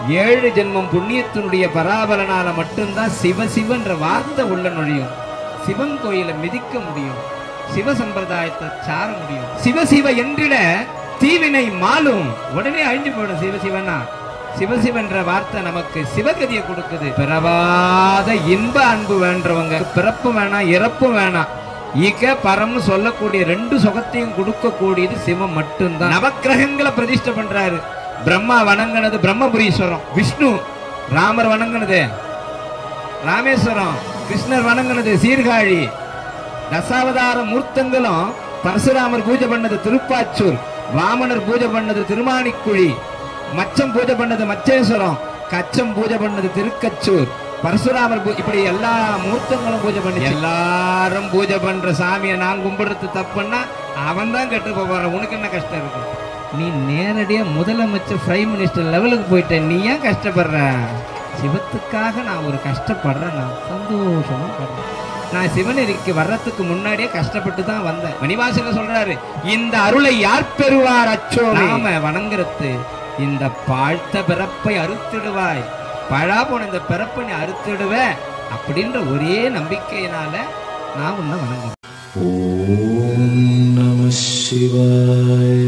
ஏழு ஜென்மம் புண்ணியத்தினுடைய பராபலனால மட்டும்தான் சிவ சிவன்ற வார்த்தை உள்ள நுழையும் சிவன் கோயிலை மிதிக்க முடியும் சிவ சம்பிரதாயத்தை சார முடியும் சிவ சிவ என்றிட தீவினை மாலும் உடனே அழிஞ்சு போயிடும் சிவ சிவனா சிவசிவன்ற வார்த்தை நமக்கு சிவகதியை கொடுக்குது பிறவாத இன்ப அன்பு வேண்டவங்க பிறப்பு வேணாம் இறப்பும் வேணாம் ஈக பரம்னு சொல்லக்கூடிய ரெண்டு சுகத்தையும் கொடுக்கக்கூடியது சிவம் மட்டும்தான் நவக்கிரகங்களை பிரதிஷ்டை பண்றாரு பிரம்மா வணங்கினது பிரம்மபுரீஸ்வரம் விஷ்ணு ராமர் வணங்கினது ராமேஸ்வரம் கிருஷ்ணர் வணங்கினது சீர்காழி தசாவதார மூர்த்தங்களும் பரசுராமர் பூஜை பண்ணது திருப்பாச்சூர் வாமனர் பூஜை பண்ணது திருமாணிக்குழி மச்சம் பூஜை பண்ணது மச்சேஸ்வரம் கச்சம் பூஜை பண்ணது திருக்கச்சூர் பரசுராமர் பூ- இப்படி எல்லா மூர்த்தங்களும் பூஜை பண்ணி எல்லாரும் பூஜை பண்ற சாமியை நான் கும்பிடுறது தப்புன்னா அவன் தான் கெட்டு போறான் உனக்கு என்ன கஷ்டம் இருக்கு நீ நேரடியா முதலமைச்சர் பிரைம் மினிஸ்டர் லெவலுக்கு போயிட்ட நீ ஏன் கஷ்டப்படுற சிவத்துக்காக நான் ஒரு கஷ்டப்படுறேன் நான் சந்தோஷமா படுறேன் நான் சிவனரிக்கு வர்றதுக்கு முன்னாடியே கஷ்டப்பட்டு தான் வந்தேன் மணிவாசக சொல்றாரு இந்த அருளை யார் பெறுவார் அச்சோ நாம வணங்குறது இந்த பாழ்த்த பிறப்பை அறுத்திடுவாய் பழா போன இந்த பிறப்பை நீ அறுத்திடுவ அப்படின்ற ஒரே நம்பிக்கையினால நான் உன்னை வணங்குறேன் ॐ नमः शिवाय